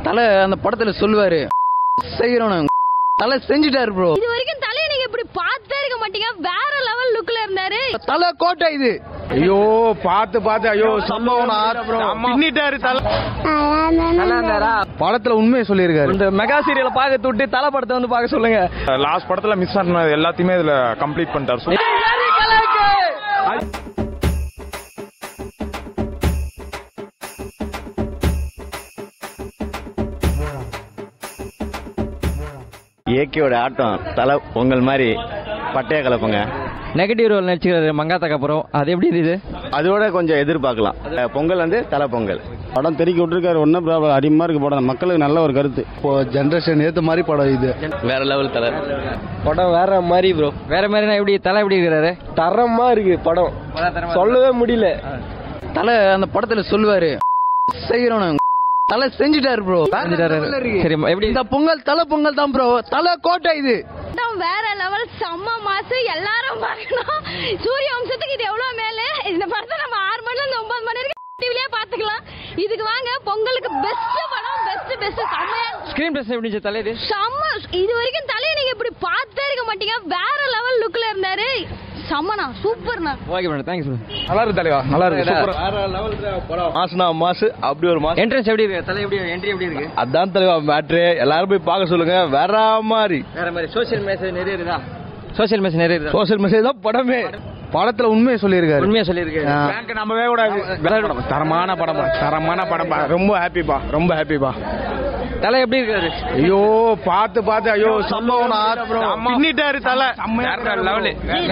தலை அந்த படத்துல சொல்லுவாரு செய்யறோம் தலை செஞ்சுட்டாரு ப்ரோ இது வரைக்கும் தலையை நீங்க இப்படி பார்த்தே இருக்க மாட்டீங்க வேற லெவல் லுக்ல இருந்தாரு தலை கோட்டை இது ஐயோ பார்த்து பார்த்து ஐயோ சம்பவம் பின்னிட்டாரு தலை படத்துல உண்மையை சொல்லியிருக்காரு இந்த மெகா சீரியலை பார்க்க தொட்டு தலை படத்தை வந்து பார்க்க சொல்லுங்க லாஸ்ட் படத்துல மிஸ் ஆனது எல்லாத்தையுமே இதுல கம்ப்ளீட் பண்ணிட்டாரு ஏகேயோட ஆட்டம் தலை பொங்கல் மாதிரி பட்டைய கலப்புங்க நெகட்டிவ் ரோல் நடிச்சுக்கிறாரு மங்காத்தக்கு அப்புறம் அது எப்படி இருந்தது அதோட கொஞ்சம் எதிர்பார்க்கலாம் அஹ் பொங்கல் வந்து தலை பொங்கல் படம் தெருக்கி விட்டுருக்காரு ஒன்றும் ப்ராப்ளம் அடிமா இருக்கு படம் மக்களுக்கு நல்ல ஒரு கருத்து இப்போ ஜென்ரேஷன் ஏத்த மாதிரி படம் இது வேற லெவல் தலை படம் வேற மாதிரி ப்ரோ வேற மாதிரினா எப்படி தலை எப்படி இருக்கிறாரு தரமா இருக்கு படம் சொல்லவே முடியல தலை அந்த படத்துல சொல்லுவாரு செய்யறோம் தலை செஞ்சுட்டாரு ப்ரோ சரி எப்படி இந்த பொங்கல் தலை பொங்கல் தான் ப்ரோ தலை கோட்டை இது படம் வேற லெவல் செம்ம மாசு எல்லாரும் பார்க்கணும் சூரிய வம்சத்துக்கு இது எவ்வளவு மேல இந்த படத்தை நம்ம ஆறு மணில இருந்து ஒன்பது மணி வரைக்கும் டிவிலேயே பாத்துக்கலாம் இதுக்கு வாங்க பொங்கலுக்கு பெஸ்ட் படம் பெஸ்ட் பெஸ்ட் செம்மையா ஸ்கிரீன் பிரஸ் எப்படி இருந்துச்சு தலை இது செம்ம இது வரைக்கும் தலையை நீங்க இப்படி பார்த்தே இருக்க மாட்டீங்க வேற லெவல் லுக்ல இருந்தாரு செம்மண்ணா சூப்பர்ண்ணா ஓகே மேடம் தேங்க்ஸ் நல்லா இருக்கு தலைவா நல்லா இருக்கு சூப்பரா மாசுனா மாசு அப்படி ஒரு மாசு என்ட்ரன்ஸ் எப்படி இருக்கு தலை எப்படி என்ட்ரி எப்படி இருக்கு அதான் தலைவா மேட்ரு எல்லாரும் போய் பார்க்க சொல்லுங்க வேற மாதிரி வேற மாதிரி சோஷியல் மெசேஜ் நிறைய இருக்குதா சோஷியல் மெசேஜ் நிறைய இருக்குதா சோசியல் மெசேஜ் தான் படமே படத்துல உண்மையை சொல்லியிருக்காரு உண்மையா சொல்லியிருக்கு பேங்க் நம்பவே கூடாது தரமான படம் தரமான படம் ரொம்ப ஹாப்பிப்பா ரொம்ப ஹாப்பிப்பா தலை எப்படி இருக்காரு ஐயோ பார்த்து பார்த்து ஐயோ சம்பவம் பின்னிட்டாரு தலை லெவலு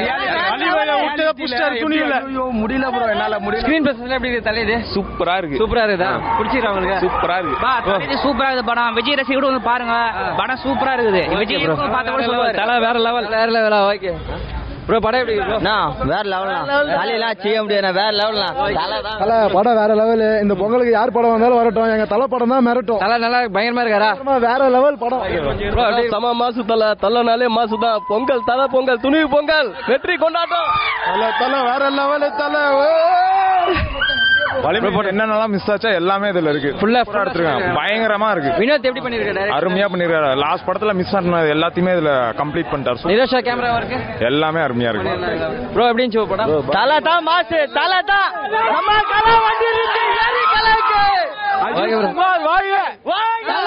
விட்டதை புஷ்டாரு துணியில முடியல ப்ரோ என்னால முடியல ஸ்கிரீன் பிரஸ் எப்படி இருக்கு தலை இது சூப்பரா இருக்கு சூப்பரா இருக்குதா பிடிச்சிருக்கா உங்களுக்கு சூப்பரா இருக்கு சூப்பரா இருக்குது படம் விஜய் ரசிகர் வந்து பாருங்க படம் சூப்பரா இருக்குது விஜய் பார்த்த கூட சொல்லுவாரு தலை வேற லெவல் வேற லெவலா ஓகே ப்ரோ படம் எப்படி இருக்கு bro? வேற லெவல் தலையெல்லாம் செய்ய முடியாது வேற லெவல் தலை தான் தலை படம் வேற லெவலு இந்த பொங்கலுக்கு யார் படம் வந்தாலும் வரட்டும் எங்க தலை படம் தான் மிரட்டும் தலை நல்லா பயங்கரமா இருக்காரா வேற லெவல் படம் Bro, அப்படியே சம மாசு தலை தலைனாலே மாசு தான் பொங்கல் தலை பொங்கல் துணிவு பொங்கல் வெற்றி கொண்டாட்டம் தலை தலை வேற லெவலு தலை வலிமை போட்டு என்னென்னலாம் மிஸ் ஆச்சா எல்லாமே இதுல இருக்கு Full ஆ ஃபுல்லா எடுத்துருக்காங்க பயங்கரமா இருக்கு வினோத் எப்படி பண்ணிருக்காரு அருமையா பண்ணிருக்காரு லாஸ்ட் படத்துல மிஸ் ஆனது எல்லாத்தையுமே இதுல கம்ப்ளீட் பண்ணிட்டாரு நிரோஷா கேமரா இருக்கு எல்லாமே அருமையா இருக்கு ப்ரோ எப்படி இருந்துச்சு படம் தலை தான் மாசு தலை தான் நம்ம கலை வண்டி இருக்கு ஏறி கலைக்கு ஓகே ப்ரோ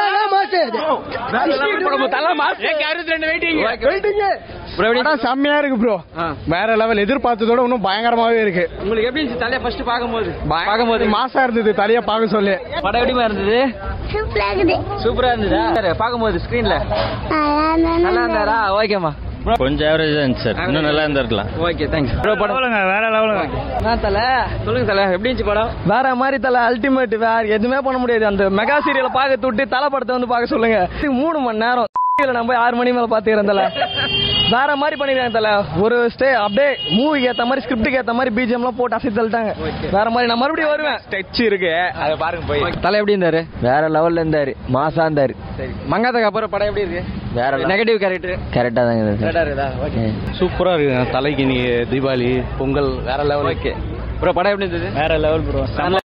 ப்ரோ எப்படி படம் செம்மையா இருக்கு ப்ரோ வேற லெவல் எதிர்பார்த்ததோட இன்னும் பயங்கரமாவே இருக்கு உங்களுக்கு எப்படி இருந்துச்சு தலையை ஃபர்ஸ்ட் பாக்கும்போது பாக்கும்போது மாசா இருந்தது தலையா பார்க்க சொல்லி படம் எப்படிமா இருந்தது சூப்பரா இருக்குது சூப்பரா இருந்ததா சரி பாக்கும்போது ஸ்கிரீன்ல நல்லா இருந்தாரா ஓகேமா கொஞ்சம் ஆவரேஜ் தான் இருந்துச்சு சார் இன்னும் நல்லா இருந்திருக்கலாம் ஓகே தேங்க்ஸ் ப்ரோ படம் வேற லெவலுங்க நான் தல சொல்லுங்க தல எப்படி இருந்துச்சு படம் வேற மாதிரி தலை அல்டிமேட் வேற எதுவுமே பண்ண முடியாது அந்த மெகா சீரியலை பார்க்க தொட்டு தலை படத்தை வந்து பார்க்க சொல்லுங்க இது மூணு மணி நேரம் இதுல நான் போய் ஆறு மணி மேல பாத்துக்கிறேன் தல வேற மாதிரி பண்ணிருக்காங்க தல ஒரு ஸ்டே அப்படியே மூவிக்கு ஏத்த மாதிரி ஸ்கிரிப்டுக்கு ஏத்த மாதிரி பிஜிஎம் எல்லாம் போட்டு அசை தள்ளிட்டாங்க வேற மாதிரி நான் மறுபடியும் வருவேன் டச் இருக்கு அதை பாருங்க போய் தலை எப்படி இருந்தாரு வேற லெவல்ல இருந்தாரு மாசா இருந்தாரு சரி மங்காத்தக்கு அப்புறம் படம் எப்படி இருக்கு வேற நெகட்டிவ் கேரக்டர் கரெக்டா தாங்க இருக்கு கரெக்டா இருக்குதா ஓகே சூப்பரா இருக்கு தலைக்கு நீ தீபாவளி பொங்கல் வேற லெவல் ஓகே ப்ரோ படம் எப்படி இருந்தது வேற லெவல் ப்ரோ